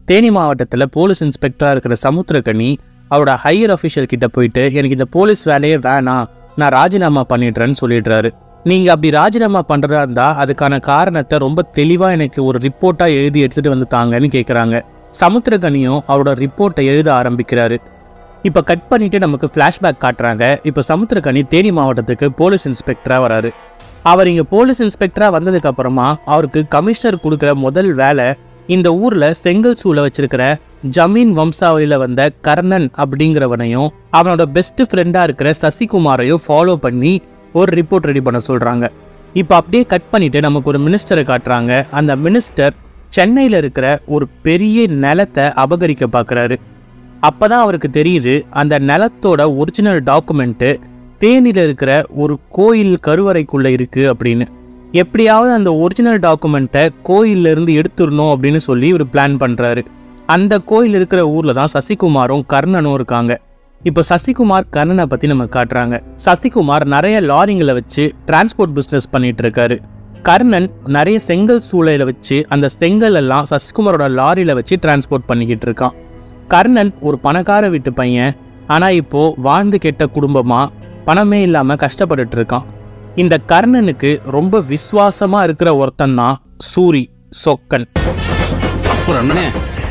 தேனி மாவட்டத்தில் போலீஸ் இன்ஸ்பெக்டராக இருக்கிற சமுத்திரகனி அவரோட ஹையர் அஃபிஷியல் கிட்ட போயிட்டு எனக்கு இந்த போலீஸ் வேலையே வேணாம் நான் ராஜினாமா பண்ணிடுறேன்னு சொல்லிடுறாரு நீங்கள் அப்படி ராஜினாமா பண்ணுறதா இருந்தால் அதுக்கான காரணத்தை ரொம்ப தெளிவாக எனக்கு ஒரு ரிப்போர்ட்டாக எழுதி எடுத்துகிட்டு வந்து தாங்கன்னு கேட்குறாங்க சமுத்திரகனியும் அவரோட ரிப்போர்ட்டை எழுத ஆரம்பிக்கிறாரு இப்போ கட் பண்ணிட்டு நமக்கு ஃப்ளாஷ்பேக் காட்டுறாங்க இப்போ சமுத்திரகனி தேனி மாவட்டத்துக்கு போலீஸ் இன்ஸ்பெக்டராக வராரு அவர் இங்கே போலீஸ் இன்ஸ்பெக்டராக வந்ததுக்கு அப்புறமா அவருக்கு கமிஷனர் கொடுக்குற முதல் வேலை இந்த ஊரில் செங்கல் சூளை வச்சிருக்கிற ஜமீன் வம்சாவளியில் வந்த கர்ணன் அப்படிங்கிறவனையும் அவனோட பெஸ்ட் ஃப்ரெண்டாக இருக்கிற சசிகுமாரையும் ஃபாலோ பண்ணி ஒரு ரிப்போர்ட் ரெடி பண்ண சொல்கிறாங்க இப்போ அப்படியே கட் பண்ணிட்டு நமக்கு ஒரு மினிஸ்டரை காட்டுறாங்க அந்த மினிஸ்டர் சென்னையில் இருக்கிற ஒரு பெரிய நிலத்தை அபகரிக்க பார்க்குறாரு அப்பதான் அவருக்கு தெரியுது அந்த நிலத்தோட ஒரிஜினல் டாக்குமெண்ட்டு தேனியில் இருக்கிற ஒரு கோயில் கருவறைக்குள்ளே இருக்குது அப்படின்னு எப்படியாவது அந்த ஒரிஜினல் டாக்குமெண்ட்டை கோயில்ல இருந்து எடுத்துடணும் அப்படின்னு சொல்லி இவர் பிளான் பண்ணுறாரு அந்த கோயில் இருக்கிற ஊரில் தான் சசிகுமாரும் கர்ணனும் இருக்காங்க இப்போ சசிகுமார் கர்ணனை பற்றி நம்ம காட்டுறாங்க சசிகுமார் நிறைய லாரிங்களை வச்சு டிரான்ஸ்போர்ட் பிஸ்னஸ் பண்ணிட்டு இருக்காரு கர்ணன் நிறைய செங்கல் சூளையில வச்சு அந்த செங்கல் எல்லாம் சசிகுமாரோட லாரியில் வச்சு டிரான்ஸ்போர்ட் பண்ணிக்கிட்டு இருக்கான் கர்ணன் ஒரு பணக்கார வீட்டு பையன் ஆனால் இப்போ வாழ்ந்து கெட்ட குடும்பமா பணமே இல்லாமல் கஷ்டப்பட்டுட்டு இருக்கான் இந்த கர்ணனுக்கு ரொம்ப விசுவாசமா இருக்கிற ஒருத்தன் தான் சூரி சொக்கன் அப்புறம் அண்ணனே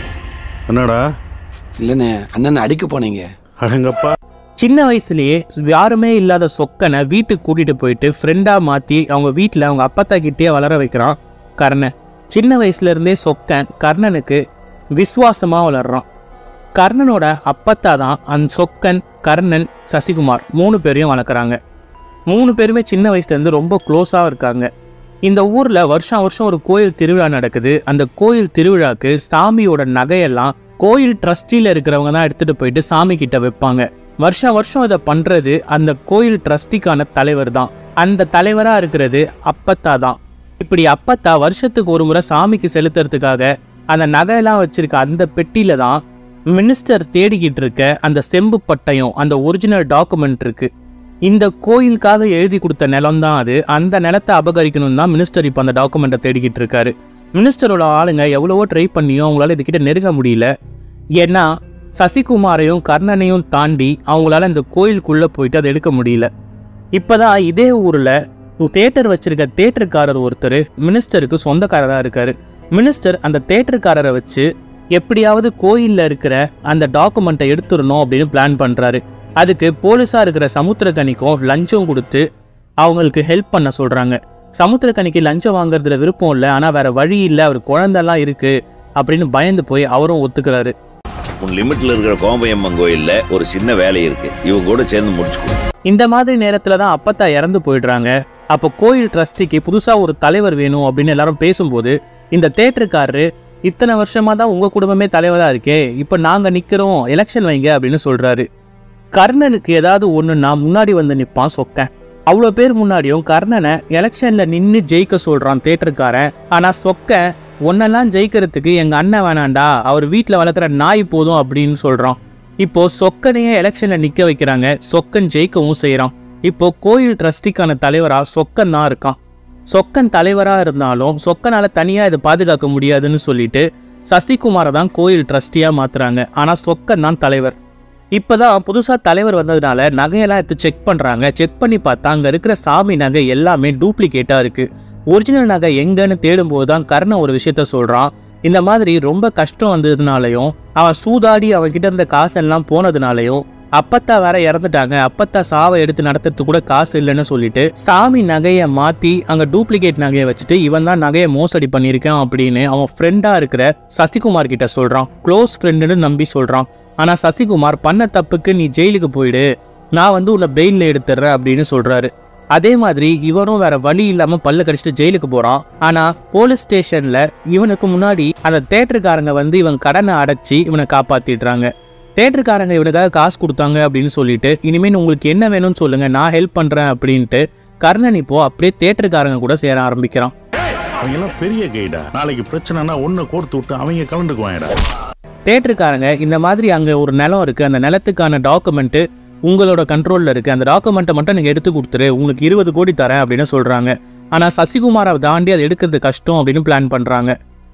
என்னடா இல்லைண்ணே அண்ணன் அடிக்க போனீங்க அடங்கப்பா சின்ன வயசுலயே யாருமே இல்லாத சொக்கனை வீட்டுக்கு கூட்டிட்டு போயிட்டு ஃப்ரெண்டா மாத்தி அவங்க வீட்டில் அவங்க அப்பத்தா கிட்டேயே வளர வைக்கிறான் கர்ணன் சின்ன வயசுல இருந்தே சொக்கன் கர்ணனுக்கு விசுவாசமா வளர்றான் கர்ணனோட அப்பத்தா தான் அந்த சொக்கன் கர்ணன் சசிகுமார் மூணு பேரையும் வளர்க்குறாங்க மூணு பேருமே சின்ன வயசுலேருந்து ரொம்ப க்ளோஸாக இருக்காங்க இந்த ஊரில் வருஷம் வருஷம் ஒரு கோயில் திருவிழா நடக்குது அந்த கோயில் திருவிழாக்கு சாமியோட நகையெல்லாம் கோயில் ட்ரஸ்டியில் இருக்கிறவங்க தான் எடுத்துகிட்டு போயிட்டு சாமி கிட்ட வைப்பாங்க வருஷம் வருஷம் இதை பண்ணுறது அந்த கோயில் ட்ரஸ்டிக்கான தலைவர் தான் அந்த தலைவராக இருக்கிறது அப்பத்தா தான் இப்படி அப்பத்தா வருஷத்துக்கு ஒரு முறை சாமிக்கு செலுத்துறதுக்காக அந்த நகையெல்லாம் வச்சிருக்க அந்த பெட்டியில தான் மினிஸ்டர் தேடிக்கிட்டு இருக்க அந்த செம்பு பட்டயம் அந்த ஒரிஜினல் டாக்குமெண்ட் இருக்கு இந்த கோயிலுக்காக எழுதி கொடுத்த நிலம் தான் அது அந்த நிலத்தை அபகரிக்கணும் தான் மினிஸ்டர் இப்போ அந்த டாக்குமெண்ட்டை தேடிக்கிட்டு இருக்காரு மினிஸ்டரோட ஆளுங்க எவ்வளவோ ட்ரை பண்ணியும் அவங்களால இதுகிட்ட நெருங்க முடியல ஏன்னா சசிகுமாரையும் கர்ணனையும் தாண்டி அவங்களால இந்த கோயிலுக்குள்ளே போயிட்டு அதை எடுக்க முடியல இப்போதான் இதே ஊரில் தேட்டர் வச்சிருக்க தேட்டருக்காரர் ஒருத்தர் மினிஸ்டருக்கு சொந்தக்காரராக இருக்காரு மினிஸ்டர் அந்த தேட்டருக்காரரை வச்சு எப்படியாவது கோயிலில் இருக்கிற அந்த டாக்குமெண்ட்டை எடுத்துடணும் அப்படின்னு பிளான் பண்ணுறாரு அதுக்கு போலீஸாக இருக்கிற சமுத்திரக்கனிக்கும் லஞ்சம் கொடுத்து அவங்களுக்கு ஹெல்ப் பண்ண சொல்கிறாங்க சமுத்திரக்கனிக்கு லஞ்சம் வாங்குறதுல விருப்பம் இல்லை ஆனால் வேற வழி இல்லை அவர் குழந்தெல்லாம் இருக்கு அப்படின்னு பயந்து போய் அவரும் ஒத்துக்கிறாரு உன் லிமிட்ல இருக்கிற கோம்பையம்மன் கோயில்ல ஒரு சின்ன வேலை இருக்கு இவங்க கூட சேர்ந்து முடிச்சுக்கோ இந்த மாதிரி நேரத்தில் தான் அப்பத்தா இறந்து போயிடுறாங்க அப்போ கோயில் ட்ரஸ்டிக்கு புதுசாக ஒரு தலைவர் வேணும் அப்படின்னு எல்லாரும் பேசும்போது இந்த தேட்டருக்காரரு இத்தனை வருஷமாக தான் உங்கள் குடும்பமே தலைவராக இருக்கே இப்போ நாங்கள் நிற்கிறோம் எலெக்ஷன் வைங்க அப்படின்னு சொல்கிறாரு கர்ணனுக்கு ஏதாவது ஒன்றுனா முன்னாடி வந்து நிற்பான் சொக்கன் அவ்வளோ பேர் முன்னாடியும் கர்ணனை எலெக்ஷனில் நின்று ஜெயிக்க சொல்கிறான் தேட்டருக்காரன் ஆனால் சொக்கன் ஒன்னெல்லாம் ஜெயிக்கிறதுக்கு எங்கள் அண்ணன் வேணாண்டா அவர் வீட்டில் வளர்க்குற நாய் போதும் அப்படின்னு சொல்கிறான் இப்போ சொக்கனையே எலெக்ஷனில் நிற்க வைக்கிறாங்க சொக்கன் ஜெயிக்கவும் செய்கிறான் இப்போ கோயில் ட்ரஸ்டிக்கான தலைவராக சொக்கன் தான் இருக்கான் சொக்கன் தலைவராக இருந்தாலும் சொக்கனால தனியாக இதை பாதுகாக்க முடியாதுன்னு சொல்லிட்டு சசிகுமாரை தான் கோயில் ட்ரஸ்டியாக மாத்துறாங்க ஆனால் சொக்கன் தான் தலைவர் இப்போதான் புதுசாக தலைவர் வந்ததுனால நகையெல்லாம் எடுத்து செக் பண்ணுறாங்க செக் பண்ணி பார்த்தா அங்கே இருக்கிற சாமி நகை எல்லாமே டூப்ளிகேட்டாக இருக்குது ஒரிஜினல் நகை எங்கன்னு தேடும்போது தான் கர்ணன் ஒரு விஷயத்த சொல்கிறான் இந்த மாதிரி ரொம்ப கஷ்டம் வந்ததுனாலையும் அவன் சூதாடி அவன்கிட்ட இருந்த காசெல்லாம் போனதுனாலையும் அப்பத்தா வேற இறந்துட்டாங்க அப்பத்தா சாவை எடுத்து நடத்துறதுக்கு கூட காசு இல்லைன்னு சொல்லிட்டு சாமி நகையை மாத்தி அங்க டூப்ளிகேட் நகையை வச்சுட்டு இவன் தான் நகையை மோசடி பண்ணியிருக்கான் அப்படின்னு அவன் ஃப்ரெண்டா இருக்கிற சசிகுமார் கிட்ட சொல்றான் க்ளோஸ் ஃப்ரெண்டுன்னு நம்பி சொல்றான் ஆனா சசிகுமார் பண்ண தப்புக்கு நீ ஜெயிலுக்கு போயிடு நான் வந்து உன்னை பெயில்ல எடுத்துடுறேன் அப்படின்னு சொல்றாரு அதே மாதிரி இவனும் வேற வழி இல்லாம பல்ல கடிச்சிட்டு ஜெயிலுக்கு போறான் ஆனா போலீஸ் ஸ்டேஷன்ல இவனுக்கு முன்னாடி அந்த தேட்டருக்காரங்க வந்து இவன் கடனை அடைச்சி இவனை காப்பாத்திடுறாங்க தேட்டருக்காரங்க இவனுக்காக காசு கொடுத்தாங்க அப்படின்னு சொல்லிட்டு இனிமேல் உங்களுக்கு என்ன வேணும்னு சொல்லுங்க நான் ஹெல்ப் பண்றேன் அப்படின்ட்டு கர்ணன் இப்போ அப்படியே தேட்டருக்காரங்க கூட சேர ஆரம்பிக்கிறான் அவங்க எல்லாம் பெரிய கைடா நாளைக்கு பிரச்சனைனா ஒன்னு கோர்த்து விட்டு அவங்க கலந்துக்குவாங்கடா தேட்டருக்காரங்க இந்த மாதிரி அங்கே ஒரு நிலம் இருக்குது அந்த நிலத்துக்கான டாக்குமெண்ட்டு உங்களோட கண்ட்ரோலில் இருக்குது அந்த டாக்குமெண்ட்டை மட்டும் நீங்கள் எடுத்து கொடுத்துரு உங்களுக்கு இருபது கோடி தரேன் அப்படின்னு சொல்கிறாங்க ஆனால் சசிகுமாரை தாண்டி அதை எடுக்கிறது கஷ்டம் அப்படின்னு பிளான் பண்ணுறாங்க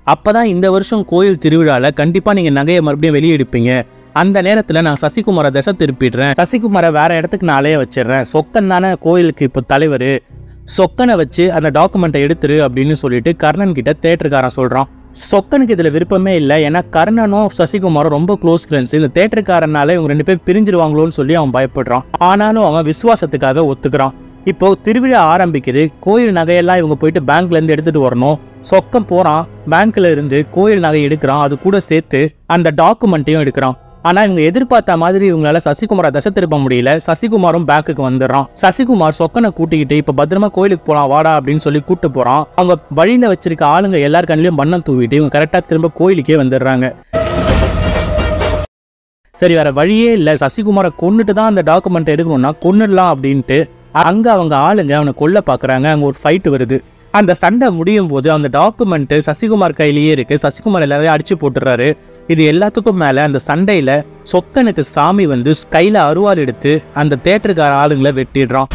அப்பதான் இந்த வருஷம் கோயில் திருவிழால கண்டிப்பா நீங்க நகையை மறுபடியும் வெளியே எடுப்பீங்க அந்த நேரத்துல நான் சசிகுமாரை திசை திருப்பிடுறேன் சசிகுமாரை வேற இடத்துக்கு நான் அலைய வச்சிடுறேன் சொக்கன் தானே கோயிலுக்கு இப்போ தலைவர் சொக்கனை வச்சு அந்த டாக்குமெண்ட்டை எடுத்துரு அப்படின்னு சொல்லிட்டு கர்ணன் கிட்ட தேட்டருக்காரன் சொல்றான் சொக்கனுக்கு இதுல விருப்பமே இல்லை ஏன்னா கர்ணனும் சசிகுமாரும் ரொம்ப க்ளோஸ் ஃப்ரெண்ட்ஸ் இந்த தேட்டருக்காரனால இவங்க ரெண்டு பேர் பிரிஞ்சிருவாங்களோன்னு சொல்லி அவன் பயப்படுறான் ஆனாலும் அவன் விசுவாசத்துக்காக ஒத்துக்கிறான் இப்போ திருவிழா ஆரம்பிக்குது கோயில் நகையெல்லாம் இவங்க போயிட்டு பேங்க்ல இருந்து எடுத்துட்டு வரணும் சொக்கம் போறான் பேங்க்ல இருந்து கோயில் நகை எடுக்கிறான் அது கூட சேர்த்து அந்த டாக்குமெண்ட்டையும் எடுக்கிறான் ஆனா இவங்க எதிர்பார்த்த மாதிரி இவங்களால சசிகுமாரை தசை திருப்ப முடியல சசிகுமாரும் பேங்க்குக்கு வந்துடுறான் சசிகுமார் சொக்கனை கூட்டிக்கிட்டு இப்ப பத்திரமா கோயிலுக்கு போலாம் வாடா அப்படின்னு சொல்லி கூட்டு போறான் அவங்க வழியில வச்சிருக்க ஆளுங்க எல்லார் கண்ணிலையும் வண்ணம் தூவிட்டு இவங்க கரெக்டா திரும்ப கோயிலுக்கே வந்துடுறாங்க சரி வேற வழியே இல்லை சசிகுமாரை கொன்னுட்டு தான் அந்த டாக்குமெண்ட் எடுக்கணும்னா கொன்னுடலாம் அப்படின்ட்டு அங்க அவங்க ஆளுங்க அவனை கொல்ல பாக்குறாங்க அங்க ஒரு ஃபைட் வருது அந்த சண்டை முடியும் போது அந்த டாக்குமெண்ட் சசிகுமார் கையிலேயே இருக்கு சசிகுமார் எல்லாரையும் அடிச்சு போட்டுறாரு இது எல்லாத்துக்கும் மேல அந்த சண்டையில சொக்கனுக்கு சாமி வந்து கையில அருவாள் எடுத்து அந்த தேட்டருக்கார ஆளுங்களை வெட்டிடுறான்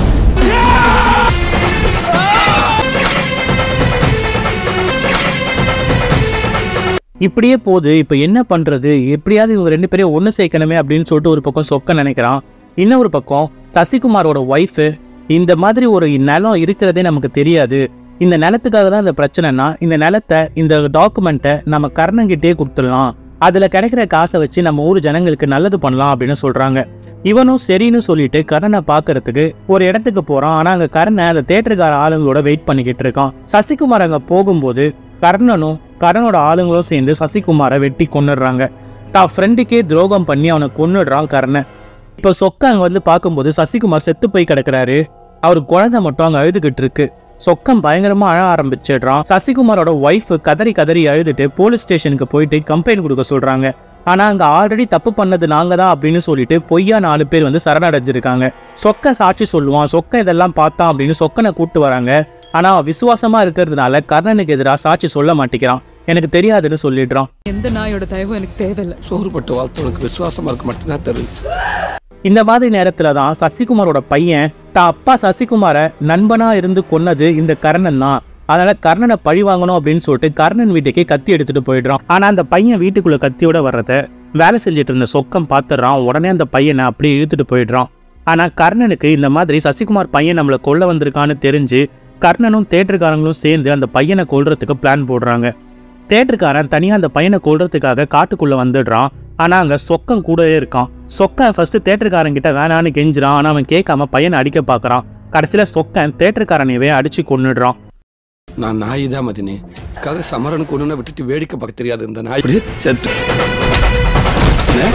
இப்படியே போகுது இப்போ என்ன பண்றது எப்படியாவது இவங்க ரெண்டு பேரையும் ஒன்று சேர்க்கணுமே அப்படின்னு சொல்லிட்டு ஒரு பக்கம் சொக்க நினைக்கிறான் இன்னொரு பக்கம் சசிகுமாரோட ஒய்ஃபு இந்த மாதிரி ஒரு நிலம் இருக்கிறதே நமக்கு தெரியாது இந்த நிலத்துக்காக தான் இந்த பிரச்சனைனா இந்த நிலத்தை இந்த டாக்குமெண்ட்டை நம்ம கர்ணங்கிட்டே கொடுத்துடலாம் அதில் கிடைக்கிற காசை வச்சு நம்ம ஊர் ஜனங்களுக்கு நல்லது பண்ணலாம் அப்படின்னு சொல்கிறாங்க இவனும் சரின்னு சொல்லிட்டு கர்ணனை பார்க்கறதுக்கு ஒரு இடத்துக்கு போகிறான் ஆனால் அங்கே கர்ணன் அந்த தேட்டருக்கார ஆளுங்களோட வெயிட் பண்ணிக்கிட்டு இருக்கான் சசிகுமார் அங்கே போகும்போது கர்ணனும் கர்ணனோட ஆளுங்களும் சேர்ந்து சசிகுமாரை வெட்டி கொன்னுடுறாங்க தான் ஃப்ரெண்டுக்கே துரோகம் பண்ணி அவனை கொன்னுடுறான் கர்ணன் இப்போ சொக்க அங்கே வந்து பார்க்கும்போது சசிகுமார் செத்து போய் கிடக்குறாரு அவர் குழந்தை மட்டும் அங்கே அழுதுகிட்டு இருக்கு சொக்கம் பயங்கரமா அழ ஆரம்பிச்சிடுறான் சசிகுமாரோட ஒய்ஃப் கதறி கதறி அழுதுட்டு போலீஸ் ஸ்டேஷனுக்கு போயிட்டு கம்ப்ளைண்ட் கொடுக்க சொல்றாங்க ஆனா அங்க ஆல்ரெடி தப்பு பண்ணது நாங்க தான் அப்படின்னு சொல்லிட்டு பொய்யா நாலு பேர் வந்து சரணடைஞ்சிருக்காங்க சொக்க சாட்சி சொல்லுவான் சொக்க இதெல்லாம் பார்த்தான் அப்படின்னு சொக்கனை கூட்டு வராங்க ஆனா அவன் விசுவாசமா இருக்கிறதுனால கர்ணனுக்கு எதிராக சாட்சி சொல்ல மாட்டேங்கிறான் எனக்கு தெரியாதுன்னு சொல்லிடுறான் எந்த நாயோட தயவும் எனக்கு தேவையில்லை சோறுபட்டு வாழ்த்தவனுக்கு விசுவாசமா இருக்க மட்டும்தான் தெரிஞ்சு இந்த மாதிரி நேரத்துல தான் சசிகுமாரோட பையன் தான் அப்பா சசிகுமாரை நண்பனா இருந்து கொன்னது இந்த கர்ணன் தான் அதனால கர்ணனை பழி வாங்கணும் அப்படின்னு சொல்லிட்டு கர்ணன் வீட்டுக்கே கத்தி எடுத்துட்டு போயிடுறான் ஆனா அந்த பையன் வீட்டுக்குள்ள கத்தியோட வர்றத வேலை செஞ்சுட்டு இருந்த சொக்கம் பார்த்துடுறான் உடனே அந்த பையனை அப்படியே இழுத்துட்டு போயிடுறான் ஆனா கர்ணனுக்கு இந்த மாதிரி சசிகுமார் பையன் நம்மளை கொல்ல வந்திருக்கான்னு தெரிஞ்சு கர்ணனும் தேட்டருக்காரங்களும் சேர்ந்து அந்த பையனை கொல்றதுக்கு பிளான் போடுறாங்க தேட்டருக்காரன் தனியா அந்த பையனை கொல்றதுக்காக காட்டுக்குள்ள வந்துடுறான் ஆனா அங்க சொக்கம் கூடவே இருக்கான் சொக்கன் ஃபர்ஸ்ட் தேட்டருக்காரன் கிட்ட வேணான்னு கெஞ்சுறான் ஆனா அவன் கேட்காம பையனை அடிக்க பார்க்கறான் கடைசியில சொக்கன் தேட்டருக்காரனையவே அடிச்சு கொன்னுடுறான் நான் நாய் தான் மதினி அதுக்காக சமரனுக்கு ஒன்று விட்டுட்டு வேடிக்கை பார்க்க தெரியாது இந்த நாய் அப்படியே செத்து என்ன?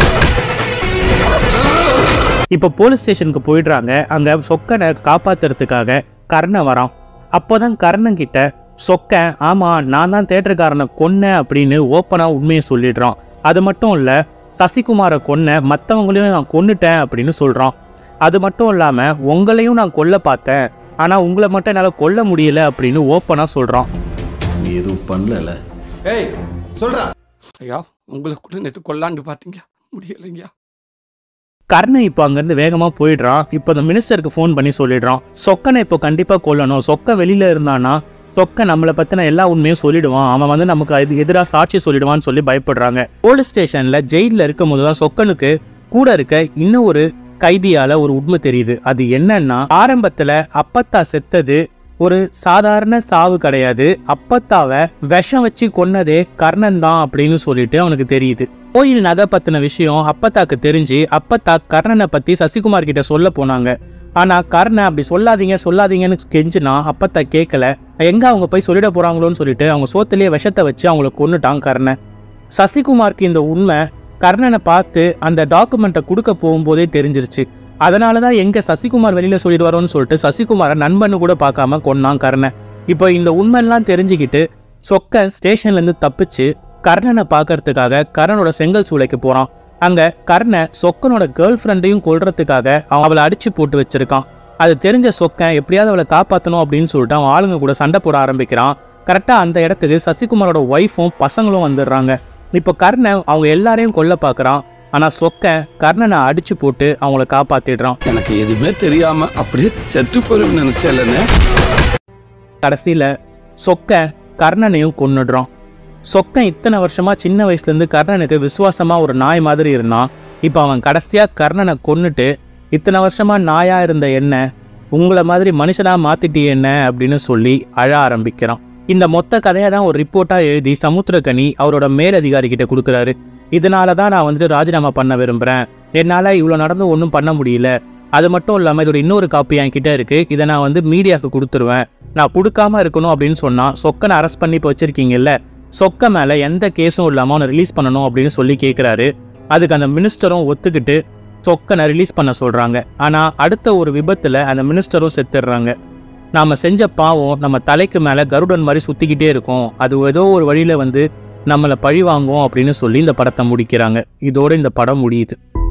இப்போ போலீஸ் ஸ்டேஷனுக்கு போயிடுறாங்க அங்க சொக்கனை காப்பாத்துறதுக்காக கர்ணன் வரான் அப்போதான் கர்ணன் கிட்ட சொக்கன் ஆமா நான் தான் தேட்டருக்காரனை கொன்னேன் அப்படின்னு ஓப்பனா உண்மையை சொல்லிடுறான் அது மட்டும் இல்ல சசிகுமாரை கொன்ன மற்றவங்களையும் நான் கொன்னுட்டேன் அப்படின்னு சொல்றான் அது மட்டும் இல்லாம உங்களையும் நான் கொல்ல பார்த்தேன் ஆனா உங்களை மட்டும் என்னால் கொல்ல முடியல அப்படின்னு ஓப்பனா சொல்றான் நீ எதுவும் பண்ணல ஏய் சொல்றா ஐயா உங்களை கூட நேற்று கொல்லாண்டு பார்த்தீங்க முடியலைங்கய்யா கர்ணன் இப்போ அங்கேருந்து வேகமாக போயிடுறான் இப்போ அந்த மினிஸ்டருக்கு ஃபோன் பண்ணி சொல்லிடுறான் சொக்கனை இப்போ கண்டிப்பாக கொல்லணும் சொக்க வெளியில் இருந்தானா சொக்க நம்மளை பற்றின எல்லா உண்மையும் சொல்லிடுவான் அவன் வந்து நமக்கு அது எதிராக சாட்சி சொல்லிடுவான்னு சொல்லி பயப்படுறாங்க போலீஸ் ஸ்டேஷனில் ஜெயிலில் இருக்கும் போது தான் சொக்கனுக்கு கூட இருக்க இன்னும் ஒரு கைதியால ஒரு உண்மை தெரியுது அது என்னன்னா ஆரம்பத்துல அப்பத்தா செத்தது ஒரு சாதாரண சாவு கிடையாது அப்பத்தாவை விஷம் வச்சு கொன்னதே கர்ணன் தான் அப்படின்னு சொல்லிட்டு அவனுக்கு தெரியுது கோயில் நகை பத்தின விஷயம் அப்பத்தாக்கு தெரிஞ்சு அப்பத்தா கர்ணனை பத்தி சசிகுமார் கிட்ட சொல்ல போனாங்க ஆனா கர்ணன் அப்படி சொல்லாதீங்க சொல்லாதீங்கன்னு கெஞ்சினா அப்பத்தா கேட்கல எங்க அவங்க போய் சொல்லிட போறாங்களோன்னு சொல்லிட்டு அவங்க சோத்துலயே விஷத்தை வச்சு அவங்கள கொன்னுட்டான் கர்ணன் சசிகுமாருக்கு இந்த உண்மை கர்ணனை பார்த்து அந்த டாக்குமெண்ட்டை கொடுக்க போகும்போதே தெரிஞ்சிருச்சு அதனால தான் எங்க சசிகுமார் வெளியில சொல்லிடுவாரோன்னு சொல்லிட்டு சசிகுமாரை நண்பன்னு கூட பார்க்காம கொன்னான் கர்ணன் இப்போ இந்த உண்மையெல்லாம் தெரிஞ்சுக்கிட்டு சொக்க ஸ்டேஷன்ல இருந்து தப்பிச்சு கர்ணனை பார்க்கறதுக்காக கர்ணனோட செங்கல் சூளைக்கு போறான் அங்க கர்ண சொக்கனோட கேர்ள் ஃப்ரெண்டையும் கொல்றதுக்காக அவன் அவளை அடிச்சு போட்டு வச்சிருக்கான் அது தெரிஞ்ச சொக்கன் எப்படியாவது அவளை காப்பாற்றணும் அப்படின்னு சொல்லிட்டு அவன் ஆளுங்க கூட சண்டை போட ஆரம்பிக்கிறான் கரெக்டாக அந்த இடத்துக்கு சசிகுமாரோட ஒய்ஃபும் பசங்களும் வந்துடுறாங்க இப்போ கர்ணன் அவங்க எல்லாரையும் கொல்ல பார்க்குறான் ஆனால் சொக்கன் கர்ணனை அடிச்சு போட்டு அவங்கள காப்பாத்திடுறான் எனக்கு எதுவுமே தெரியாம அப்படியே செத்து போயிருன்னு நினைச்சேன்லண்ணே கடைசியில் சொக்க கர்ணனையும் கொன்னுடுறான் சொக்கன் இத்தனை வருஷமா சின்ன வயசுல இருந்து கர்ணனுக்கு விசுவாசமா ஒரு நாய் மாதிரி இருந்தான் இப்போ அவன் கடைசியா கர்ணனை கொன்னுட்டு இத்தனை வருஷமா நாயா இருந்த என்ன உங்களை மாதிரி மனுஷனா மாத்திட்டியே என்ன அப்படின்னு சொல்லி அழ ஆரம்பிக்கிறான் இந்த மொத்த கதையை தான் ஒரு ரிப்போர்ட்டா எழுதி சமுத்திரக்கனி அவரோட மேலதிகாரி கிட்ட கொடுக்குறாரு இதனால தான் நான் வந்துட்டு ராஜினாமா பண்ண விரும்புகிறேன் என்னால் இவ்வளோ நடந்து ஒன்றும் பண்ண முடியல அது மட்டும் இல்லாமல் இதோட இன்னொரு காப்பி என்கிட்ட இருக்கு இதை நான் வந்து மீடியாவுக்கு கொடுத்துருவேன் நான் கொடுக்காம இருக்கணும் அப்படின்னு சொன்னால் சொக்கனை அரெஸ்ட் பண்ணி இப்போ வச்சிருக்கீங்கல்ல சொக்க மேலே எந்த கேஸும் இல்லாமல் அவனை ரிலீஸ் பண்ணணும் அப்படின்னு சொல்லி கேட்குறாரு அதுக்கு அந்த மினிஸ்டரும் ஒத்துக்கிட்டு சொக்கனை ரிலீஸ் பண்ண சொல்கிறாங்க ஆனால் அடுத்த ஒரு விபத்தில் அந்த மினிஸ்டரும் செத்துடுறாங்க நாம் செஞ்ச பாவம் நம்ம தலைக்கு மேலே கருடன் மாதிரி சுற்றிக்கிட்டே இருக்கும் அது ஏதோ ஒரு வழியில் வந்து நம்மளை பழி வாங்குவோம் அப்படின்னு சொல்லி இந்த படத்தை முடிக்கிறாங்க இதோட இந்த படம் முடியுது